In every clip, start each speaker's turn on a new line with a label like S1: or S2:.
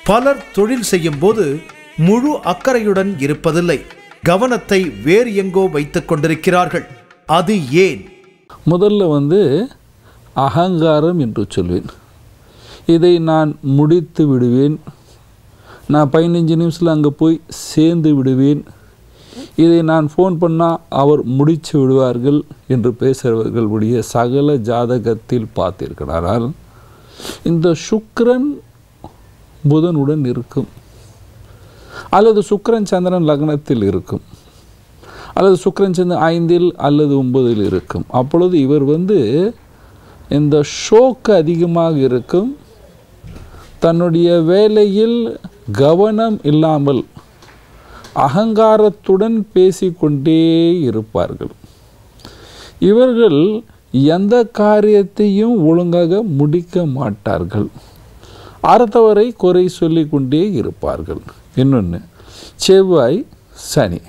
S1: பலர் தொழில் செய்யும் போது முழு அக்கறையுடன் இருப்பதில்லை கவனத்தை வேறு எங்கோ வைத்துக் கொண்டிருக்கிறார்கள் அது ஏன்
S2: முதல்ல வந்து அகங்காரம் என்று சொல்வேன் இதை நான் முடித்து விடுவேன் நான் பதினஞ்சு நிமிஷத்தில் அங்கே போய் சேர்ந்து விடுவேன் இதை நான் ஃபோன் பண்ணால் அவர் முடித்து விடுவார்கள் என்று பேசுகிறவர்களுடைய சகல ஜாதகத்தில் பார்த்திருக்கிறாரால் இந்த சுக்கிரன் புதனுடன் இருக்கும் அல்லது சுக்கிரன் சந்திரன் லக்னத்தில் இருக்கும் அல்லது சுக்கிரன் சந்திரன் ஐந்தில் அல்லது ஒன்பதில் இருக்கும் அப்பொழுது இவர் வந்து இந்த ஷோக்கு அதிகமாக இருக்கும் தன்னுடைய வேலையில் கவனம் இல்லாமல் அகங்காரத்துடன் பேசிக்கொண்டே இருப்பார்கள் இவர்கள் எந்த காரியத்தையும் ஒழுங்காக முடிக்க மாட்டார்கள் அடுத்தவரை குறை சொல்லிக் கொண்டே இருப்பார்கள் இன்னொன்று செவ்வாய் சனி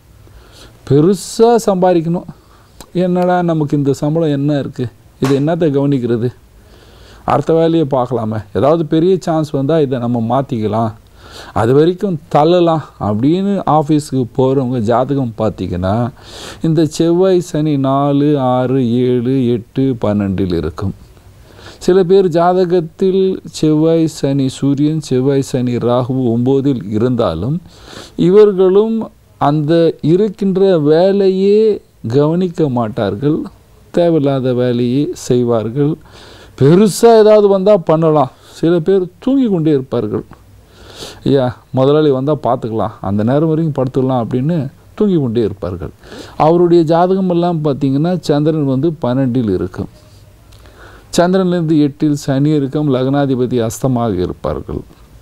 S2: பெருசாக சம்பாதிக்கணும் என்னடா நமக்கு இந்த சம்பளம் என்ன இருக்குது இது என்னத்தை கவனிக்கிறது அடுத்த வேலையை பார்க்கலாமே ஏதாவது பெரிய சான்ஸ் வந்தால் இதை நம்ம மாற்றிக்கலாம் அது வரைக்கும் தள்ளலாம் அப்படின்னு ஆஃபீஸுக்கு போகிறவங்க ஜாதகம் பார்த்தீங்கன்னா இந்த செவ்வாய் சனி நாலு ஆறு ஏழு எட்டு பன்னெண்டில் இருக்கும் சில பேர் ஜாதகத்தில் செவ்வாய் சனி சூரியன் செவ்வாய் சனி ராகு ஒம்போதில் இருந்தாலும் இவர்களும் அந்த இருக்கின்ற வேலையே கவனிக்க மாட்டார்கள் தேவையில்லாத வேலையை செய்வார்கள் பெருசாக ஏதாவது வந்தால் பண்ணலாம் சில பேர் தூங்கி கொண்டே இருப்பார்கள் ஐயா முதலாளி வந்தால் பார்த்துக்கலாம் அந்த நேரம் வரைக்கும் படுத்துக்கலாம் அப்படின்னு தூங்கி கொண்டே இருப்பார்கள் அவருடைய ஜாதகம் எல்லாம் பார்த்தீங்கன்னா சந்திரன் வந்து பன்னெண்டில் இருக்கும் சந்திரன்லேருந்து எட்டில் சனி இருக்கும் லக்னாதிபதி அஸ்தமாக இருப்பார்கள்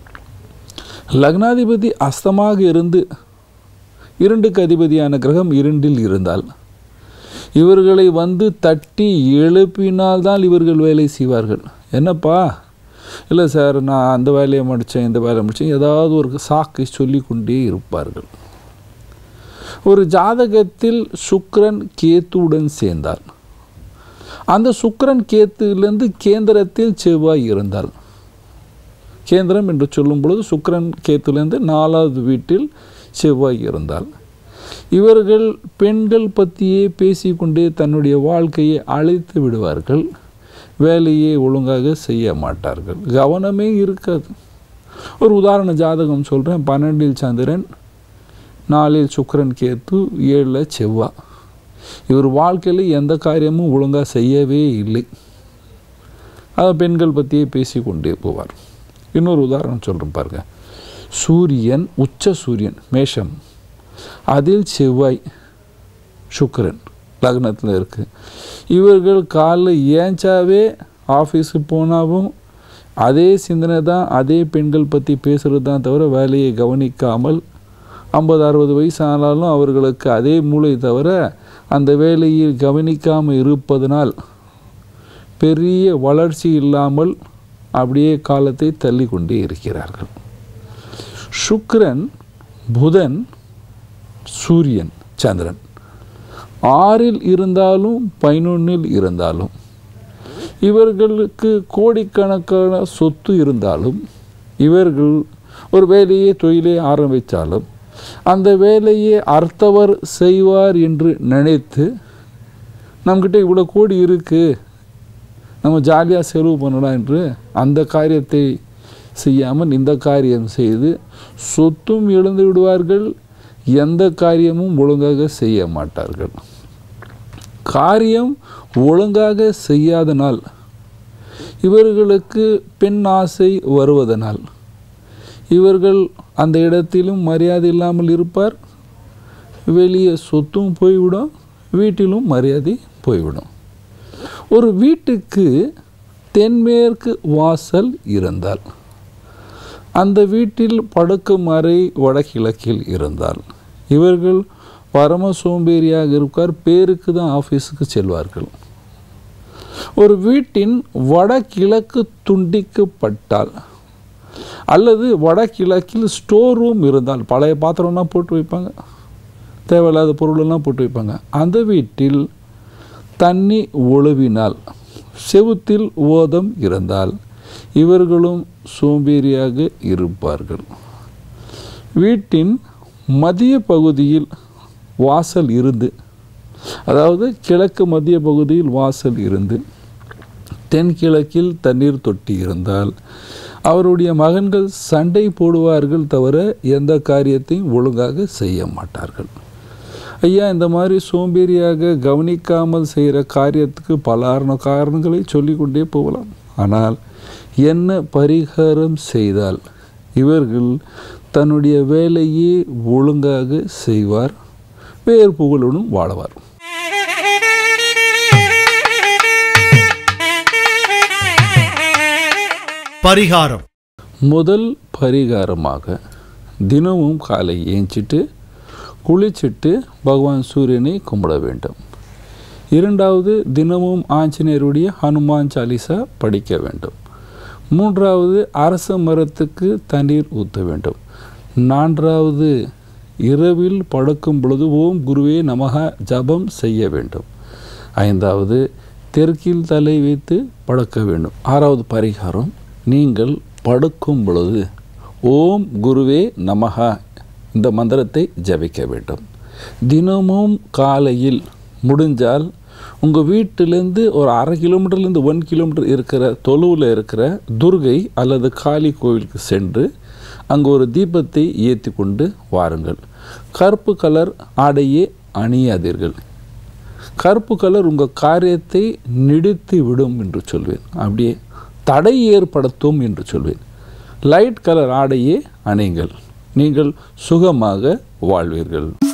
S2: லக்னாதிபதி அஸ்தமாக இருந்து இரண்டுக்கு அதிபதியான கிரகம் இரண்டில் இருந்தால் இவர்களை வந்து தட்டி எழுப்பினால்தான் இவர்கள் வேலை செய்வார்கள் என்னப்பா இல்லை சார் நான் அந்த வேலையை முடித்தேன் இந்த வேலையை முடித்தேன் ஏதாவது ஒரு சாக்கை சொல்லி கொண்டே இருப்பார்கள் ஒரு ஜாதகத்தில் சுக்கிரன் கேத்துவுடன் சேர்ந்தால் அந்த சுக்கிரன் கேத்துலேருந்து கேந்திரத்தில் செவ்வாய் இருந்தால் கேந்திரம் என்று சொல்லும் பொழுது சுக்கிரன் கேத்துலேருந்து நாலாவது வீட்டில் செவ்வாய் இருந்தால் இவர்கள் பெண்கள் பற்றியே பேசிக்கொண்டே தன்னுடைய வாழ்க்கையை அழைத்து விடுவார்கள் வேலையை ஒழுங்காக செய்ய மாட்டார்கள் கவனமே இருக்காது ஒரு உதாரண ஜாதகம் சொல்கிறேன் பன்னெண்டில் சந்திரன் நாலில் சுக்கிரன் கேத்து ஏழில் செவ்வாய் இவர் வாழ்க்கையில் எந்த காரியமும் ஒழுங்காக செய்யவே இல்லை அதை பெண்கள் பற்றியே பேசி கொண்டே போவார் இன்னொரு உதாரணம் சொல்கிறேன் பாருங்க சூரியன் உச்ச சூரியன் மேஷம் அதில் செவ்வாய் சுக்கிரன் லக்னத்தில் இருக்குது இவர்கள் காலைல ஏஞ்சாவே ஆஃபீஸுக்கு போனாவும் அதே சிந்தனை தான் அதே பெண்கள் பற்றி பேசுகிறது தான் தவிர வேலையை கவனிக்காமல் ஐம்பது அறுபது வயசு ஆனாலும் அவர்களுக்கு அதே மூளை தவிர அந்த வேலையில் கவனிக்காமல் இருப்பதனால் பெரிய வளர்ச்சி இல்லாமல் அப்படியே காலத்தை தள்ளி கொண்டே இருக்கிறார்கள் சுக்கிரன் புதன் சூரியன் சந்திரன் ஆறில் இருந்தாலும் பதினொன்றில் இருந்தாலும் இவர்களுக்கு கோடிக்கணக்கான சொத்து இருந்தாலும் இவர்கள் ஒரு வேலையை தொழிலை ஆரம்பித்தாலும் அந்த வேலையை அர்த்தவர் செய்வார் என்று நினைத்து நம்மக்கிட்ட இவ்வளோ கோடி இருக்குது நம்ம ஜாலியாக செலவு பண்ணலாம் என்று அந்த காரியத்தை செய்யாமல் இந்த காரியம் செய்து சொத்தும் இழந்து விடுவார்கள் எந்த காரியமும் ஒழுங்காக செய்ய மாட்டார்கள் காரியம் ஒழுங்காக செய்யாதனால் இவர்களுக்கு பெண் ஆசை வருவதனால் இவர்கள் அந்த இடத்திலும் மரியாதை இல்லாமல் இருப்பார் வெளியே சொத்தும் போய்விடும் வீட்டிலும் மரியாதை போய்விடும் ஒரு வீட்டுக்கு தென்மேற்கு வாசல் இருந்தால் அந்த வீட்டில் படுக்கும் அறை வடகிழக்கில் இருந்தால் இவர்கள் பரம சோம்பேறியாக இருக்கார் பேருக்கு தான் ஆஃபீஸுக்கு செல்வார்கள் ஒரு வீட்டின் வடகிழக்கு துண்டிக்கப்பட்டால் அல்லது வடகிழக்கில் ஸ்டோர் ரூம் இருந்தால் பழைய பாத்திரம்லாம் போட்டு வைப்பாங்க தேவையில்லாத பொருளெல்லாம் போட்டு வைப்பாங்க அந்த வீட்டில் தண்ணி ஒழுவினால் செவுத்தில் ஓதம் இருந்தால் இவர்களும் சோம்பேறியாக இருப்பார்கள் வீட்டின் மதிய பகுதியில் வாசல் இருந்து அதாவது கிழக்கு மத்திய பகுதியில் வாசல் இருந்து தென்கிழக்கில் தண்ணீர் தொட்டி இருந்தால் அவருடைய மகன்கள் சண்டை போடுவார்கள் தவிர எந்த காரியத்தையும் ஒழுங்காக செய்ய மாட்டார்கள் ஐயா இந்த மாதிரி சோம்பேறியாக கவனிக்காமல் செய்கிற காரியத்துக்கு பல காரணங்களை சொல்லிக்கொண்டே போகலாம் ஆனால் என்ன பரிகாரம் செய்தால் இவர்கள் தன்னுடைய வேலையை ஒழுங்காக செய்வார் வேறு புகழுடன் வாழவார்
S1: பரிகாரம்
S2: முதல் பரிகாரமாக தினமும் காலை ஏஞ்சிட்டு குளிச்சிட்டு பகவான் சூரியனை கும்பிட வேண்டும் இரண்டாவது தினமும் ஆஞ்சநேயருடைய ஹனுமான் சாலிசா படிக்க வேண்டும் மூன்றாவது அரச மரத்துக்கு தண்ணீர் ஊற்ற வேண்டும் நான்காவது இரவில் படுக்கும் பொழுது ஓம் குருவே நமக ஜபம் செய்ய வேண்டும் ஐந்தாவது தெற்கில் தலை வைத்து படுக்க வேண்டும் ஆறாவது பரிகாரம் நீங்கள் படுக்கும் பொழுது ஓம் குருவே நமகா இந்த மந்திரத்தை ஜபிக்க வேண்டும் தினமும் காலையில் முடிஞ்சால் உங்கள் வீட்டிலேருந்து ஒரு அரை கிலோமீட்டர்லேருந்து ஒன் கிலோமீட்டர் இருக்கிற தொழுவில் இருக்கிற துர்கை அல்லது காளி கோவிலுக்கு சென்று அங்கே ஒரு தீபத்தை ஏற்றி கொண்டு வாருங்கள் கருப்பு கலர் ஆடையே அணியாதீர்கள் கருப்பு கலர் உங்கள் காரியத்தை நிறுத்தி விடும் என்று சொல்வேன் அப்படியே தடை ஏற்படுத்தும் என்று சொல்வேன் லைட் கலர் ஆடையே அணியுங்கள் நீங்கள் சுகமாக வாழ்வீர்கள்